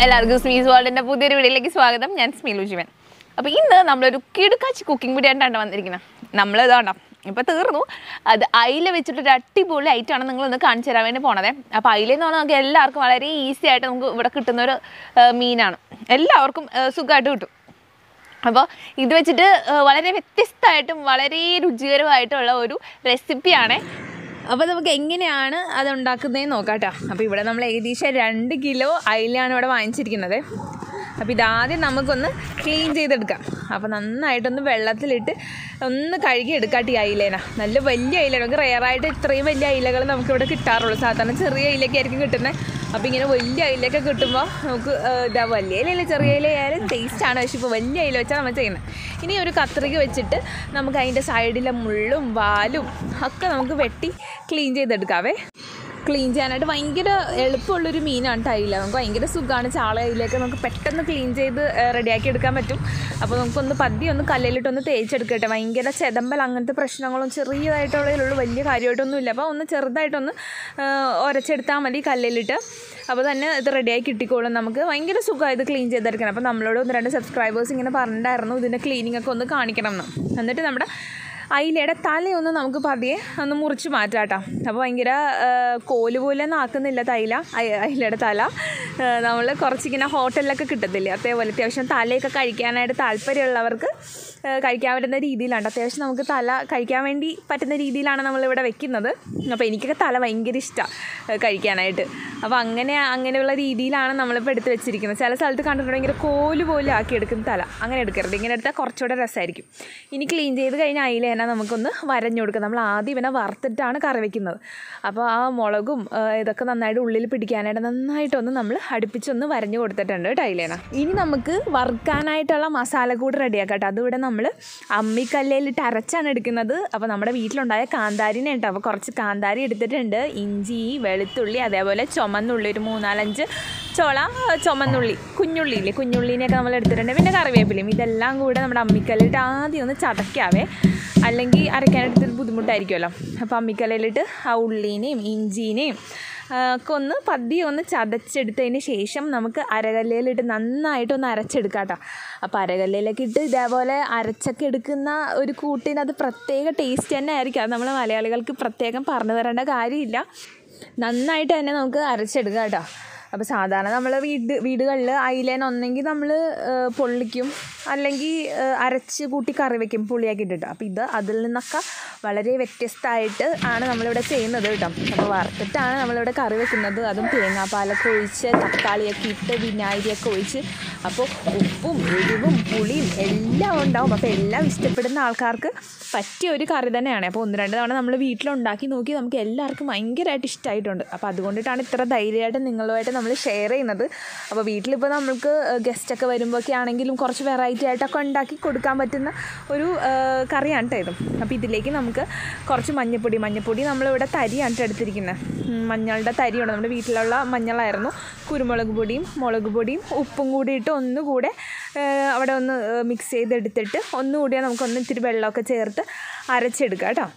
എല്ലാവർക്കും സ്മീസ് വേൾഡിൻ്റെ പുതിയൊരു വീഡിയോയിലേക്ക് സ്വാഗതം ഞാൻ സ്മീലു ജീവൻ അപ്പോൾ ഇന്ന് നമ്മളൊരു കിടുക്കാച്ചി കുക്കിംഗ് വീഡിയോ ആയിട്ടാണ് വന്നിരിക്കുന്നത് നമ്മൾ ഇതാണ്ടോ ഇപ്പോൾ തീർന്നു അത് അയില വെച്ചിട്ടൊരു അടിപൊളി ഐറ്റമാണ് നിങ്ങളൊന്ന് കാണിച്ചു തരാൻ വേണ്ടി പോണത് അപ്പോൾ അയിലെന്ന് പറഞ്ഞാൽ നമുക്ക് എല്ലാവർക്കും വളരെ ഈസി ആയിട്ട് നമുക്ക് ഇവിടെ കിട്ടുന്ന ഒരു ആ, മീനാണ് എല്ലാവർക്കും ആ, സുഖമായിട്ട് കിട്ടും അപ്പോൾ ഇത് വെച്ചിട്ട് ആ, വളരെ വ്യത്യസ്തമായിട്ടും വളരെ രുചികരമായിട്ടുള്ള ഒരു റെസിപ്പിയാണ് അപ്പോൾ നമുക്ക് എങ്ങനെയാണ് അത് ഉണ്ടാക്കുന്നതെന്ന് നോക്കാം കേട്ടോ അപ്പോൾ ഇവിടെ നമ്മൾ ഏകദേശം രണ്ട് കിലോ അയിലാണ് ഇവിടെ വാങ്ങിച്ചിരിക്കുന്നത് അപ്പോൾ ഇതാദ്യം നമുക്കൊന്ന് ക്ലീൻ ചെയ്തെടുക്കാം അപ്പോൾ നന്നായിട്ടൊന്ന് വെള്ളത്തിലിട്ട് ഒന്ന് കഴുകി എടുക്കാട്ട് ഈ അയിലേന നല്ല വലിയ അയില നമുക്ക് റെയറായിട്ട് ഇത്രയും വലിയ അയിലകൾ നമുക്കിവിടെ കിട്ടാറുള്ളൂ സാധാരണ ചെറിയ അയിലൊക്കെ ആയിരിക്കും കിട്ടുന്നത് അപ്പോൾ ഇങ്ങനെ വലിയ അയിലൊക്കെ കിട്ടുമ്പോൾ നമുക്ക് ആ, ഇതാ വലിയ ഇലയില്ല ചെറിയ ഇല ആയാലും ടേസ്റ്റാണ് പക്ഷേ ഇപ്പോൾ വലിയ ഇല വെച്ചാൽ നമ്മൾ ചെയ്യുന്നത് ഇനി ഒരു കത്രിക വെച്ചിട്ട് നമുക്ക് അതിൻ്റെ സൈഡിലെ മുള്ളും വാലും ഒക്കെ നമുക്ക് വെട്ടി ക്ലീൻ ചെയ്തെടുക്കാവേ ക്ലീൻ ചെയ്യാനായിട്ട് ഭയങ്കര എളുപ്പമുള്ളൊരു മീനാണ് ടൈല നമുക്ക് ഭയങ്കര സുഖമാണ് ചാള അയിലൊക്കെ നമുക്ക് പെട്ടെന്ന് ക്ലീൻ ചെയ്ത് റെഡിയാക്കി എടുക്കാൻ പറ്റും അപ്പോൾ നമുക്കൊന്ന് പതി ഒന്ന് കല്ലിലിട്ടൊന്ന് തേച്ചെടുക്കട്ടെ ഭയങ്കര ചെതമ്പൽ അങ്ങനത്തെ പ്രശ്നങ്ങളും ചെറിയതായിട്ടുള്ളതിലുള്ളൂ വലിയ കാര്യമായിട്ടൊന്നും ഇല്ല അപ്പോൾ ഒന്ന് ചെറുതായിട്ടൊന്ന് ആ, ഉരച്ചെടുത്താൽ മതി കല്ലിലിട്ട് അപ്പോൾ തന്നെ ഇത് റെഡിയായി കിട്ടിക്കോളും നമുക്ക് ഭയങ്കര സുഖമാണ് ഇത് ക്ലീൻ ചെയ്തെടുക്കണം അപ്പോൾ നമ്മളോട് ഒന്ന് രണ്ട് സബ്സ്ക്രൈബേഴ്സ് ഇങ്ങനെ പറഞ്ഞിട്ടുണ്ടായിരുന്നു ഇതിൻ്റെ ക്ലീനിങ് ഒക്കെ ഒന്ന് കാണിക്കണം എന്ന് എന്നിട്ട് നമ്മുടെ അയിലയുടെ തലയൊന്ന് നമുക്ക് പതിയെ ഒന്ന് മുറിച്ച് മാറ്റാം കേട്ടോ അപ്പോൾ ഭയങ്കര ആ, കോല് പോലെ നാക്കുന്നില്ല തൈല അയ- അയിലയുടെ തല നമ്മൾ കുറച്ചിങ്ങനെ ഹോട്ടലിലൊക്കെ കിട്ടത്തില്ലേ അതേപോലെ അത്യാവശ്യം തലയൊക്കെ കഴിക്കാനായിട്ട് താല്പര്യമുള്ളവർക്ക് ആ, കഴിക്കാൻ പറ്റുന്ന രീതിയിലാണ് അത്യാവശ്യം നമുക്ക് തല കഴിക്കാൻ വേണ്ടി പറ്റുന്ന രീതിയിലാണ് നമ്മളിവിടെ വെക്കുന്നത് അപ്പോൾ എനിക്കൊക്കെ തല ഭയങ്കര ഇഷ്ടമാണ് കഴിക്കാനായിട്ട് അപ്പോൾ അങ്ങനെ അങ്ങനെയുള്ള രീതിയിലാണ് നമ്മളിപ്പോൾ എടുത്ത് വെച്ചിരിക്കുന്നത് ചില സ്ഥലത്ത് കണ്ടിട്ടുണ്ടെങ്കിൽ ഭയങ്കര കോല് പോലെ ആക്കി എടുക്കുന്ന തല അങ്ങനെ എടുക്കരുത് ഇങ്ങനെ എടുത്താൽ കുറച്ചുകൂടെ രസമായിരിക്കും ഇനി ക്ലീൻ ചെയ്ത് കഴിഞ്ഞാൽ അതിൽ തന്നെ നമുക്കൊന്ന് വരഞ്ഞു കൊടുക്കാം നമ്മൾ ആദ്യം ഇവനെ വറുത്തിട്ടാണ് കറി വെക്കുന്നത് അപ്പോൾ ആ മുളകും ആ, ഇതൊക്കെ നന്നായിട്ട് ഉള്ളിൽ പിടിക്കാനായിട്ട് നന്നായിട്ടൊന്ന് നമ്മൾ അടുപ്പിച്ചൊന്ന് വരഞ്ഞു കൊടുത്തിട്ടുണ്ട് ടൈലേന ഇനി നമുക്ക് വറുക്കാനായിട്ടുള്ള മസാല കൂടി റെഡിയാക്കാം കേട്ടോ അതിവിടെ നമ്മൾ അമ്മിക്കല്ലേലിട്ട് അരച്ചാണ് എടുക്കുന്നത് അപ്പോൾ നമ്മുടെ വീട്ടിലുണ്ടായ കാന്താരിനെ കേട്ടോ അപ്പോൾ കുറച്ച് കാന്താരി എടുത്തിട്ടുണ്ട് ഇഞ്ചി വെളുത്തുള്ളി അതേപോലെ ചുമന്നുള്ളി ഒരു മൂന്നാലഞ്ച് ചോള ചുമന്നുള്ളി കുഞ്ഞുള്ളി ഇല്ലേ കുഞ്ഞുള്ളിനെയൊക്കെ നമ്മൾ എടുത്തിട്ടുണ്ട് പിന്നെ കറിവേപ്പിലയും ഇതെല്ലാം കൂടെ നമ്മുടെ അമ്മിക്കല്ലിട്ട് ആദ്യം ഒന്ന് ചതയ്ക്കാവേ അല്ലെങ്കിൽ അരയ്ക്കാനായിട്ട് ഇത്തിരി ബുദ്ധിമുട്ടായിരിക്കുമല്ലോ അപ്പോൾ അമ്മിക്കല്ലിലിട്ട് ആ ഉള്ളീനെയും ഇഞ്ചീനെയും ആ, ഒക്കെ ഒന്ന് പതിയെ ഒന്ന് ചതച്ചെടുത്തതിന് ശേഷം നമുക്ക് അരകല്ലയിലിട്ട് നന്നായിട്ടൊന്ന് അരച്ചെടുക്കാം കേട്ടോ അപ്പോൾ അരകല്ലയിലൊക്കെ ഇട്ട് ഇതേപോലെ അരച്ചൊക്കെ എടുക്കുന്ന ഒരു കൂട്ടിന് അത് പ്രത്യേക ടേസ്റ്റ് തന്നെ ആയിരിക്കും അത് നമ്മൾ മലയാളികൾക്ക് പ്രത്യേകം പറഞ്ഞു തരേണ്ട കാര്യമില്ല നന്നായിട്ട് തന്നെ നമുക്ക് അരച്ചെടുക്കാം കേട്ടോ അപ്പോൾ സാധാരണ നമ്മൾ വീട് വീടുകളിൽ അയിലേന ഒന്നെങ്കിൽ നമ്മൾ പൊള്ളിക്കും അല്ലെങ്കിൽ അരച്ച് കൂട്ടി കറി വെക്കും പുളിയാക്കി ഇട്ടിട്ട് അപ്പോൾ ഇത് അതിൽ നിന്നൊക്കെ വളരെ വ്യത്യസ്തമായിട്ട് ആണ് നമ്മളിവിടെ ചെയ്യുന്നത് കേട്ടോ അപ്പോൾ വറുത്തിട്ടാണ് നമ്മളിവിടെ കറി വെക്കുന്നത് അതും തേങ്ങാപ്പാലൊക്കെ ഒഴിച്ച് തക്കാളിയൊക്കെ ഇട്ട് വിനാഗിരിയൊക്കെ ഒഴിച്ച് അപ്പോൾ ഉപ്പും എരിവും പുളിയും എല്ലാം ഉണ്ടാവും അപ്പോൾ എല്ലാം ഇഷ്ടപ്പെടുന്ന ആൾക്കാർക്ക് പറ്റിയ ഒരു കറി തന്നെയാണ് അപ്പോൾ ഒന്ന് രണ്ട് തവണ നമ്മൾ വീട്ടിലുണ്ടാക്കി നോക്കി നമുക്ക് എല്ലാവർക്കും ഭയങ്കരമായിട്ട് ഇഷ്ടമായിട്ടുണ്ട് അപ്പോൾ അതുകൊണ്ടിട്ടാണ് ഇത്ര ധൈര്യമായിട്ട് നിങ്ങളുമായിട്ട് നമ്മൾ ഷെയർ ചെയ്യുന്നത് അപ്പോൾ വീട്ടിലിപ്പോൾ നമ്മൾക്ക് ഗസ്റ്റൊക്കെ വരുമ്പോഴൊക്കെ ആണെങ്കിലും കുറച്ച് വെറൈറ്റി ആയിട്ടൊക്കെ ഉണ്ടാക്കി കൊടുക്കാൻ പറ്റുന്ന ഒരു ആ, കറിയാണ് കേട്ടോ ഇതും അപ്പോൾ ഇതിലേക്ക് നമുക്ക് കുറച്ച് മഞ്ഞൾപ്പൊടി മഞ്ഞൾപ്പൊടി നമ്മളിവിടെ തരിയാണ് ട്ടോ എടുത്തിരിക്കുന്നത് ഉം, മഞ്ഞളുടെ തരിയാണ് നമ്മുടെ വീട്ടിലുള്ള മഞ്ഞളായിരുന്നു കുരുമുളക് പൊടിയും മുളക് പൊടിയും ഉപ്പും കൂടി ഇട്ട് ഒന്നുകൂടെ ആ, അവിടെ ഒന്ന് മിക്സ് ചെയ്തെടുത്തിട്ട് ഒന്നുകൂടി നമുക്കൊന്ന് ഇത്തിരി വെള്ളമൊക്കെ ചേർത്ത് അരച്ചെടുക്കാം കേട്ടോ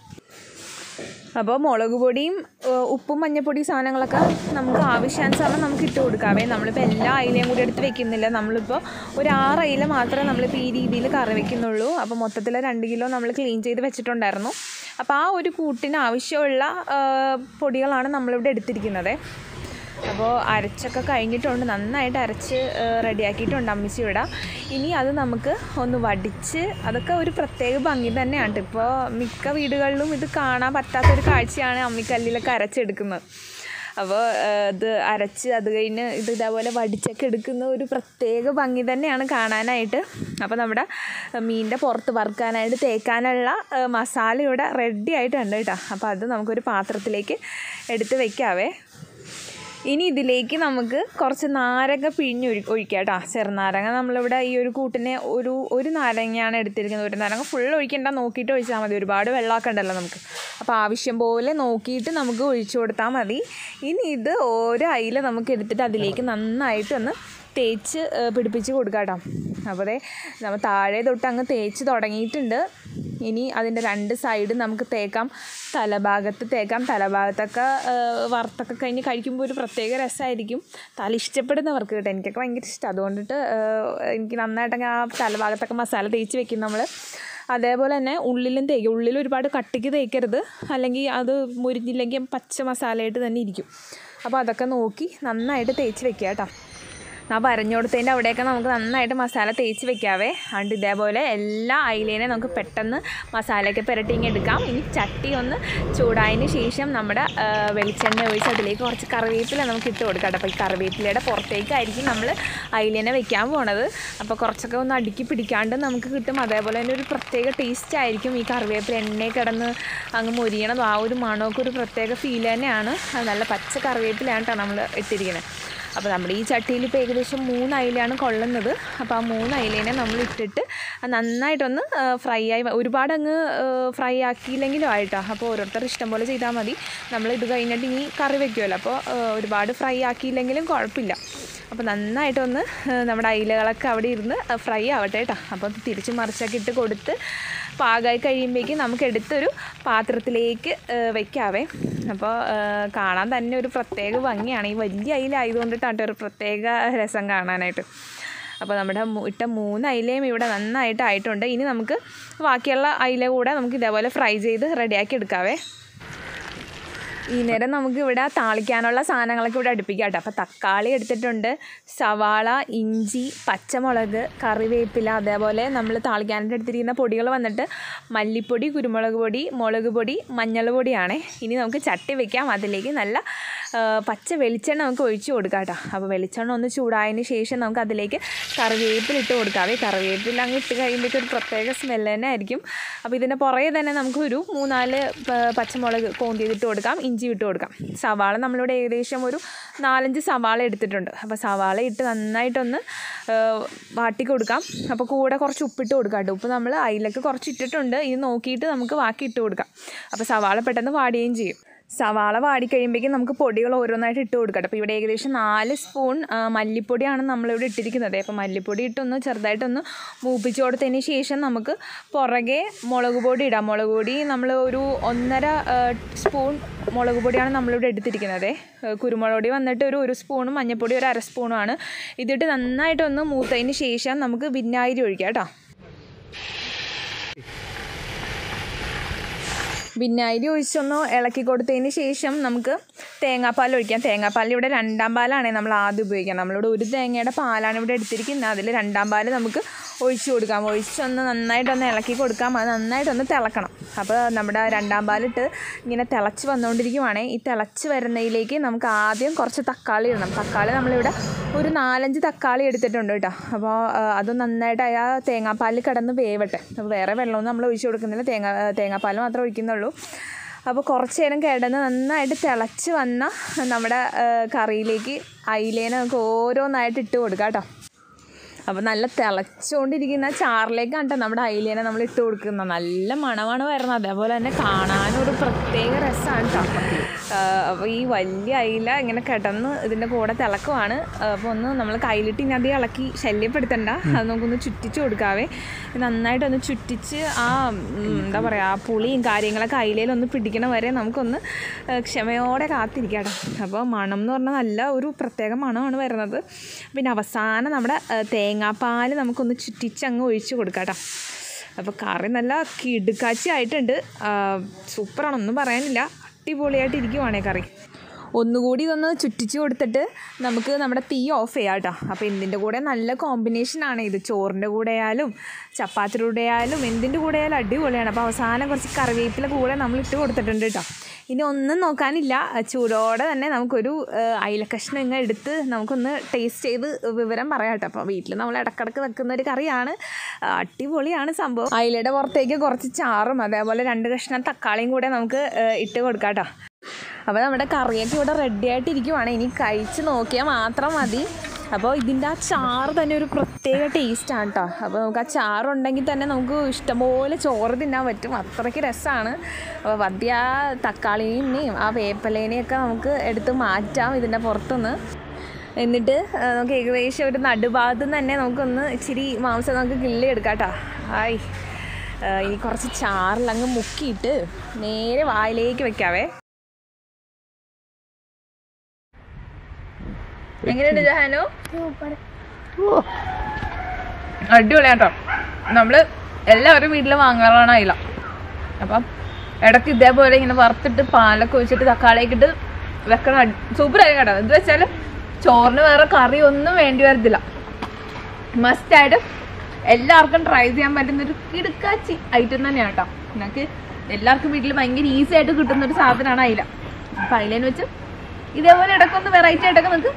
അപ്പോൾ മുളക് പൊടിയും ഏഹ്, ഉപ്പും മഞ്ഞപ്പൊടി സാധനങ്ങളൊക്കെ നമുക്ക് ആവശ്യാനുസരണം നമുക്ക് ഇട്ട് കൊടുക്കാവേ നമ്മളിപ്പോൾ എല്ലാ അയിലയും കൂടി എടുത്ത് വെക്കുന്നില്ല നമ്മളിപ്പോൾ ഒരു ആറ് അയില മാത്രമേ നമ്മളിപ്പോൾ ഈ രീതിയിൽ കറി വെക്കുന്നുള്ളൂ അപ്പോൾ മൊത്തത്തിൽ രണ്ട് കിലോ നമ്മൾ ക്ലീൻ ചെയ്ത് വെച്ചിട്ടുണ്ടായിരുന്നു അപ്പോൾ ആ ഒരു കൂട്ടിന് ആവശ്യമുള്ള ഏഹ്, പൊടികളാണ് നമ്മളിവിടെ എടുത്തിരിക്കുന്നത് അപ്പോൾ അരച്ചൊക്കെ കഴിഞ്ഞിട്ടുണ്ട് നന്നായിട്ട് അരച്ച് റെഡിയാക്കിയിട്ടുണ്ട് അമ്മിച്ചി ഇവിടെ ഇനി അത് നമുക്ക് ഒന്ന് വടിച്ച് അതൊക്കെ ഒരു പ്രത്യേക ഭംഗി തന്നെയാണ് ട്ടോ. ഇപ്പോൾ മിക്ക വീടുകളിലും ഇത് കാണാൻ പറ്റാത്തൊരു കാഴ്ചയാണ് അമ്മിക്കല്ലിലൊക്കെ അരച്ചെടുക്കുന്നത് അപ്പോൾ ഇത് അരച്ച് അത് കഴിഞ്ഞ് ഇത് ഇതേപോലെ വടിച്ചൊക്കെ എടുക്കുന്ന ഒരു പ്രത്യേക ഭംഗി തന്നെയാണ് കാണാനായിട്ട് അപ്പോൾ നമ്മുടെ മീനിൻ്റെ പുറത്ത് വറുക്കാനായിട്ട് തേക്കാനുള്ള ആ, മസാല ഇവിടെ റെഡി ആയിട്ടുണ്ട് കേട്ടോ അപ്പോൾ അത് നമുക്കൊരു പാത്രത്തിലേക്ക് എടുത്ത് വെക്കാവേ ഇനി ഇതിലേക്ക് നമുക്ക് കുറച്ച് നാരങ്ങ പിഴിഞ്ഞൊഴി ഒഴിക്കാം കേട്ടോ ചെറുനാരങ്ങ നമ്മളിവിടെ ഈ ഒരു കൂട്ടിനെ ഒരു ഒരു നാരങ്ങയാണ് എടുത്തിരിക്കുന്നത് ഒരു നാരങ്ങ ഫുൾ ഒഴിക്കണ്ട നോക്കിയിട്ട് ഒഴിച്ചാൽ മതി ഒരുപാട് വെള്ളമാക്കണ്ടല്ലോ നമുക്ക് അപ്പോൾ ആവശ്യം പോലെ നോക്കിയിട്ട് നമുക്ക് ഒഴിച്ചു കൊടുത്താൽ മതി ഇനി ഇത് ഓരോ അയില നമുക്ക് എടുത്തിട്ട് അതിലേക്ക് നന്നായിട്ടൊന്ന് തേച്ച് ഏ, പിടിപ്പിച്ച് കൊടുക്കാം കേട്ടോ അപ്പോൾ ദേ നമ്മൾ താഴെ തൊട്ട് അങ്ങ് തേച്ച് തുടങ്ങിയിട്ടുണ്ട് ഇനി അതിൻ്റെ രണ്ട് സൈഡ് നമുക്ക് തേക്കാം തലഭാഗത്ത് തേക്കാം തലഭാഗത്തൊക്കെ ആ, വറുത്തൊക്കെ കഴിഞ്ഞ് കഴിക്കുമ്പോൾ ഒരു പ്രത്യേക രസമായിരിക്കും തല ഇഷ്ടപ്പെടുന്നവർക്ക് കേട്ടോ എനിക്കൊക്കെ ഭയങ്കര ഇഷ്ടം അതുകൊണ്ടിട്ട് ആ, എനിക്ക് നന്നായിട്ടൊക്കെ ആ തലഭാഗത്തൊക്കെ മസാല തേച്ച് വെക്കും നമ്മൾ അതേപോലെ തന്നെ ഉള്ളിലും തേക്കും ഉള്ളിൽ ഒരുപാട് കട്ടിക്ക് തേക്കരുത് അല്ലെങ്കിൽ അത് മുരിഞ്ഞില്ലെങ്കിൽ പച്ച മസാലയായിട്ട് തന്നെ ഇരിക്കും അപ്പോൾ അതൊക്കെ നോക്കി നന്നായിട്ട് തേച്ച് വെക്കുക കേട്ടോ ആ വരഞ്ഞു കൊടുത്തതിൻ്റെ അവിടെയൊക്കെ നമുക്ക് നന്നായിട്ട് മസാല തേച്ച് വെക്കാവേ അതുകൊണ്ട് ഇതേപോലെ എല്ലാ അയിലേനെ നമുക്ക് പെട്ടെന്ന് മസാലയൊക്കെ പുരട്ടി ഇങ്ങനെ എടുക്കാം ഇനി ചട്ടി ഒന്ന് ചൂടായതിന് ശേഷം നമ്മുടെ ആ, വെളിച്ചെണ്ണ ഒഴിച്ച് അതിലേക്ക് കുറച്ച് കറിവേപ്പില നമുക്ക് ഇട്ട് കൊടുക്കാം കേട്ടോ അപ്പോൾ ഈ കറിവേപ്പിലയുടെ പുറത്തേക്കായിരിക്കും നമ്മൾ അയിലേനെ വെക്കാൻ പോണത് അപ്പോൾ കുറച്ചൊക്കെ ഒന്ന് അടുക്കി പിടിക്കാണ്ട് നമുക്ക് കിട്ടും അതേപോലെ തന്നെ ഒരു പ്രത്യേക ടേസ്റ്റ് ആയിരിക്കും ഈ കറിവേപ്പില എണ്ണയിൽ കിടന്ന് അങ്ങ് മൊരിയണതും ആ ഒരു മണമൊക്കെ ഒരു പ്രത്യേക ഫീൽ തന്നെയാണ് അത് നല്ല പച്ച കറിവേപ്പിലാണ് കേട്ടോ നമ്മൾ ഇട്ടിരിക്കുന്നത് അപ്പോൾ നമ്മുടെ ഈ ചട്ടിയിൽ ഇപ്പോൾ ഏകദേശം മൂന്ന് അയിലാണ് കൊള്ളുന്നത് അപ്പോൾ ആ മൂന്ന് അയിലേനെ നമ്മൾ ഇട്ടിട്ട് അത് നന്നായിട്ടൊന്ന് ഫ്രൈ ആയി വ- ഒരുപാട് അങ്ങ് ഫ്രൈ ആക്കിയില്ലെങ്കിലും ആയിട്ടോ അപ്പോൾ ഓരോരുത്തർ ഇഷ്ടം പോലെ ചെയ്താൽ മതി നമ്മൾ ഇത് കഴിഞ്ഞിട്ട് ഇനി കറി വെക്കുമല്ലോ അപ്പോൾ ആ, ഒരുപാട് ഫ്രൈ ആക്കിയില്ലെങ്കിലും കുഴപ്പമില്ല അപ്പോൾ നന്നായിട്ടൊന്ന് ആ, നമ്മുടെ അയിലകളൊക്കെ അവിടെ ഇരുന്ന് ഫ്രൈ ആവട്ടെ കേട്ടോ അപ്പോൾ തിരിച്ച് മറിച്ചൊക്കെ ഇട്ട് കൊടുത്ത് പാകമായി കഴിയുമ്പോഴേക്കും നമുക്ക് എടുത്തൊരു പാത്രത്തിലേക്ക് ആ, വെക്കാവേ അപ്പോൾ ആ, കാണാൻ തന്നെ ഒരു പ്രത്യേക ഭംഗിയാണ് ഈ വലിയ അയിലായതുകൊണ്ടിട്ടാണ് ഒരു പ്രത്യേക രസം കാണാനായിട്ട് അപ്പോൾ നമ്മുടെ മു- ഇട്ട മൂന്ന് അയിലയും ഇവിടെ നന്നായിട്ട് ആയിട്ടുണ്ട് ഇനി നമുക്ക് ബാക്കിയുള്ള അയില കൂടെ നമുക്ക് ഇതേപോലെ ഫ്രൈ ചെയ്ത് റെഡിയാക്കി എടുക്കാവേ ഈ നേരം നമുക്ക് ഇവിടെ താളിക്കാനുള്ള സാധനങ്ങളൊക്കെ ഇവിടെ അടുപ്പിക്കാം കേട്ടോ അപ്പോൾ തക്കാളി എടുത്തിട്ടുണ്ട് സവാള ഇഞ്ചി പച്ചമുളക് കറിവേപ്പില അതേപോലെ നമ്മൾ താളിക്കാനായിട്ട് എടുത്തിരിക്കുന്ന പൊടികൾ വന്നിട്ട് മല്ലിപ്പൊടി കുരുമുളക് പൊടി മുളക് പൊടി മഞ്ഞൾ പൊടിയാണ് ഇനി നമുക്ക് ചട്ടി വെക്കാം അതിലേക്ക് നല്ല ആ, പച്ച വെളിച്ചെണ്ണ നമുക്ക് ഒഴിച്ച് കൊടുക്കാം കേട്ടോ അപ്പോൾ വെളിച്ചെണ്ണ ഒന്ന് ചൂടായതിന് ശേഷം നമുക്ക് അതിലേക്ക് കറിവേപ്പില ഇട്ട് കൊടുക്കാവേ കറിവേപ്പില അങ്ങ് ഇട്ട് കഴിയുമ്പോഴേക്കും ഒരു പ്രത്യേക സ്മെല്ല് തന്നെ ആയിരിക്കും അപ്പോൾ ഇതിൻ്റെ പുറകെ തന്നെ നമുക്ക് ഒരു മൂന്നാല് പ- പച്ചമുളക് കോന്തിയിട്ട് കൊടുക്കാം ഇഞ്ചി ഇട്ട് കൊടുക്കാം സവാള നമ്മളിവിടെ ഏകദേശം ഒരു നാലഞ്ച് സവാള എടുത്തിട്ടുണ്ട് അപ്പോൾ സവാള ഇട്ട് നന്നായിട്ടൊന്ന് ആ, വാട്ടി കൊടുക്കാം അപ്പോൾ കൂടെ കുറച്ച് ഉപ്പിട്ട് കൊടുക്കാം കേട്ടോ ഉപ്പ് നമ്മൾ അതിലേക്ക് കുറച്ച് ഇട്ടിട്ടുണ്ട് ഇത് നോക്കിയിട്ട് നമുക്ക് ബാക്കി ഇട്ട് കൊടുക്കാം അപ്പോൾ സവാള പെട്ടെന്ന് വാടുകയും ചെയ്യും സവാള വാടിക്കഴിയുമ്പോഴേക്കും നമുക്ക് പൊടികൾ ഓരോന്നായിട്ട് ഇട്ട് കൊടുക്കട്ടെ അപ്പോൾ ഇവിടെ ഏകദേശം നാല് സ്പൂൺ ആ, മല്ലിപ്പൊടിയാണ് നമ്മളിവിടെ ഇട്ടിരിക്കുന്നത് അപ്പോൾ മല്ലിപ്പൊടി ഇട്ടൊന്ന് ചെറുതായിട്ടൊന്ന് മൂപ്പിച്ച് കൊടുത്തതിന് ശേഷം നമുക്ക് പുറകെ മുളക് പൊടി ഇടാം മുളക് പൊടി നമ്മൾ ഒരു ഒന്നര ആ, സ്പൂൺ മുളക് പൊടിയാണ് നമ്മളിവിടെ എടുത്തിരിക്കുന്നത് ആ, കുരുമുളക് പൊടി വന്നിട്ട് ഒരു ഒരു സ്പൂണും മഞ്ഞൾപ്പൊടി ഒരു അര സ്പൂണുമാണ് ഇതിട്ട് നന്നായിട്ടൊന്ന് മൂത്തതിന് ശേഷം നമുക്ക് വിനാഗിരി ഒഴിക്കാം കേട്ടോ വിനാഗിരി ഒഴിച്ചൊന്ന് ഇളക്കി കൊടുത്തതിന് ശേഷം നമുക്ക് തേങ്ങാപ്പാൽ ഒഴിക്കാം തേങ്ങാപ്പാൽ ഇവിടെ രണ്ടാം പാലാണ് നമ്മൾ ആദ്യം ഉപയോഗിക്കുന്നത് നമ്മളിവിടെ ഒരു തേങ്ങയുടെ പാലാണ് ഇവിടെ എടുത്തിരിക്കുന്നത് അതിൽ രണ്ടാം പാൽ നമുക്ക് ഒഴിച്ച് കൊടുക്കാം ഒഴിച്ചൊന്ന് നന്നായിട്ടൊന്ന് ഇളക്കി കൊടുക്കാം അത് നന്നായിട്ടൊന്ന് തിളക്കണം അപ്പോൾ നമ്മുടെ രണ്ടാം പാലിട്ട് ഇങ്ങനെ തിളച്ച് വന്നുകൊണ്ടിരിക്കുവാണേ ഈ തിളച്ച് വരുന്നതിലേക്ക് നമുക്ക് ആദ്യം കുറച്ച് തക്കാളി ഇടണം തക്കാളി നമ്മളിവിടെ ഒരു നാലഞ്ച് തക്കാളി എടുത്തിട്ടുണ്ട് കേട്ടോ അപ്പോൾ അത് നന്നായിട്ട് ആ തേങ്ങാപ്പാലിൽ കിടന്ന് വേവട്ടെ അപ്പോൾ വേറെ വെള്ളമൊന്നും നമ്മൾ ഒഴിച്ച് കൊടുക്കുന്നില്ല തേങ്ങ തേങ്ങാപ്പാൽ മാത്രമേ ഒഴിക്കുന്നുള്ളൂ അപ്പോൾ കുറച്ച് നേരം കിടന്ന് നന്നായിട്ട് തിളച്ച് വന്ന നമ്മുടെ ആ, കറിയിലേക്ക് അയിലേനെ നമുക്ക് ഓരോന്നായിട്ട് ഇട്ട് കൊടുക്കാം കേട്ടോ അപ്പോൾ നല്ല തിളച്ചുകൊണ്ടിരിക്കുന്ന ചാറിലേക്കാണ് കേട്ടോ നമ്മുടെ അയിലേനെ നമ്മൾ ഇട്ട് കൊടുക്കുന്നത് നല്ല മണമാണ് വരുന്നത് അതേപോലെ തന്നെ കാണാനും ഒരു പ്രത്യേക രസമാണ് കേട്ടോ അപ്പോൾ ഈ വലിയ അയില ഇങ്ങനെ കിടന്ന് ഇതിൻ്റെ കൂടെ തിളക്കുവാണ് അപ്പോൾ ഒന്ന് നമ്മൾ കയ്യിലിട്ട് ഇനി അധികം ഇളക്കി ശല്യപ്പെടുത്തണ്ട അത് നമുക്കൊന്ന് ചുറ്റിച്ച് കൊടുക്കാവേ നന്നായിട്ടൊന്ന് ചുറ്റിച്ച് ആ ഉം, എന്താ പറയുക ആ പുളിയും കാര്യങ്ങളൊക്കെ അയിലയിലൊന്ന് പിടിക്കണ വരെ നമുക്കൊന്ന് ആ, ക്ഷമയോടെ കാത്തിരിക്കാം കേട്ടോ അപ്പോൾ മണം എന്ന് പറഞ്ഞാൽ നല്ല ഒരു പ്രത്യേക മണമാണ് വരുന്നത് പിന്നെ അവസാനം നമ്മുടെ ആ, തേങ്ങാപ്പാൽ നമുക്കൊന്ന് ചുറ്റിച്ച് അങ്ങ് ഒഴിച്ച് കൊടുക്കാം കേട്ടോ അപ്പോൾ കറി നല്ല കിടുക്കാച്ചി ആയിട്ടുണ്ട് ആ, സൂപ്പറാണ് ഒന്നും പറയാനില്ല അടിപൊളിയായിട്ട് ഇരിക്കുവാണേ കറി ഒന്നുകൂടി ഇതൊന്ന് ചുറ്റിച്ച് കൊടുത്തിട്ട് നമുക്ക് നമ്മുടെ തീ ഓഫ് ചെയ്യാം കേട്ടോ അപ്പോൾ എന്തിൻ്റെ കൂടെ നല്ല കോമ്പിനേഷനാണ് ഇത് ചോറിൻ്റെ കൂടെ ആയാലും ചപ്പാത്തിയുടെ കൂടെ ആയാലും എന്തിൻ്റെ കൂടെ ആയാലും അടിപൊളിയാണ് അപ്പോൾ അവസാനം കുറച്ച് കറിവേപ്പില കൂടെ നമ്മൾ ഇട്ട് കൊടുത്തിട്ടുണ്ട് കേട്ടോ ഇനി ഒന്നും നോക്കാനില്ല ചൂടോടെ തന്നെ നമുക്കൊരു ആ, അയിലക്കഷ്ണം ഇങ്ങനെ എടുത്ത് നമുക്കൊന്ന് ടേസ്റ്റ് ചെയ്ത് വിവരം പറയാം കേട്ടോ അപ്പോൾ വീട്ടിൽ നമ്മൾ ഇടക്കിടക്ക് വെക്കുന്ന ഒരു കറിയാണ് ആ, അടിപൊളിയാണ് സംഭവം അയിലയുടെ പുറത്തേക്ക് കുറച്ച് ചാറും അതേപോലെ രണ്ട് കഷ്ണം തക്കാളിയും കൂടെ നമുക്ക് ആ, ഇട്ട് കൊടുക്കാം കേട്ടോ അപ്പോൾ നമ്മുടെ കറിയൊക്കെ ഇവിടെ റെഡി ആയിട്ട് ഇരിക്കുവാണ് ഇനി കഴിച്ച് നോക്കിയാൽ മാത്രം മതി അപ്പോൾ ഇതിൻ്റെ ആ ചാറ് തന്നെ ഒരു പ്രത്യേക ടേസ്റ്റാണ് കേട്ടോ അപ്പോൾ നമുക്ക് ആ ചാറുണ്ടെങ്കിൽ തന്നെ നമുക്ക് ഇഷ്ടംപോലെ ചോറ് തിന്നാൻ പറ്റും അത്രയ്ക്ക് രസമാണ് അപ്പോൾ വദ്യ ആ തക്കാളിനെയും ആ വേപ്പലേനെയും ഒക്കെ നമുക്ക് എടുത്ത് മാറ്റാം ഇതിൻ്റെ പുറത്തുനിന്ന് എന്നിട്ട് ആ, നമുക്ക് ഏകദേശം ഒരു നടുഭാഗത്ത് നിന്ന് തന്നെ നമുക്കൊന്ന് ഇച്ചിരി മാംസം നമുക്ക് കിള്ളി എടുക്കാം കേട്ടോ ആയി ആ, ഈ കുറച്ച് ചാറിലങ്ങ് മുക്കിയിട്ട് നേരെ വായിലേക്ക് വെക്കാവേ എങ്ങനെയുണ്ട് ജഹാനു അടിപൊളിയാട്ടോ നമ്മള് എല്ലാവരും വീട്ടിൽ വാങ്ങാറാണ് അയില അപ്പം ഇടയ്ക്ക് ഇതേപോലെ ഇങ്ങനെ വറുത്തിട്ട് പാലൊക്കെ ഒഴിച്ചിട്ട് തക്കാളിയൊക്കെ ഇട്ട് വെക്കണം സൂപ്പറായി കേട്ടോ എന്ത് വെച്ചാൽ ചോറിന് വേറെ കറി ഒന്നും വേണ്ടി വരത്തില്ല മസ്റ്റായിട്ട് എല്ലാവർക്കും ട്രൈ ചെയ്യാൻ പറ്റുന്ന ഒരു കിടുക്കാച്ചി ഐറ്റം തന്നെയാണ് കേട്ടോ നിങ്ങൾക്ക് എല്ലാവർക്കും വീട്ടിൽ ഭയങ്കര ഈസി ആയിട്ട് കിട്ടുന്ന ഒരു സാധനമാണ് അയില അപ്പം അയിലേന്ന് വെച്ച് ഇതേപോലെ ഇടയ്ക്കൊന്ന് വെറൈറ്റി ആയിട്ടൊക്കെ നിങ്ങൾക്ക്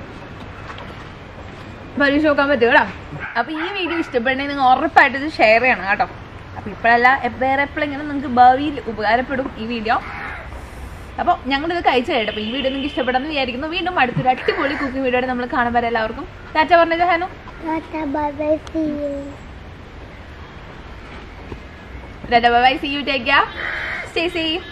പരീക്ഷ നോക്കാൻ പറ്റും കേട്ടോ അപ്പൊ ഈ വീഡിയോ ഇഷ്ടപ്പെടണമെങ്കിൽ നിങ്ങൾ ഉറപ്പായിട്ട് ഇത് ഷെയർ ചെയ്യണം കേട്ടോ അപ്പൊ ഇപ്പോഴല്ല എ- വേറെ എപ്പോഴെങ്കിലും നിങ്ങൾക്ക് ഭാവിയിൽ ഉപകാരപ്പെടും ഈ വീഡിയോ അപ്പോൾ ഞങ്ങളിത് കഴിച്ചു കേട്ടോ അപ്പോൾ ഈ വീഡിയോ നിങ്ങൾക്ക് ഇഷ്ടപ്പെടുമെന്ന് വിചാരിക്കുന്നു വീണ്ടും അടുത്തൊരു അടിപൊളി കുക്കിംഗ് വീഡിയോ നമ്മൾ കാണാൻ വരെ എല്ലാവർക്കും ടാറ്റ പറഞ്ഞ ജഹാനു Tata, bye bye, see you. Tata bye see you take stay safe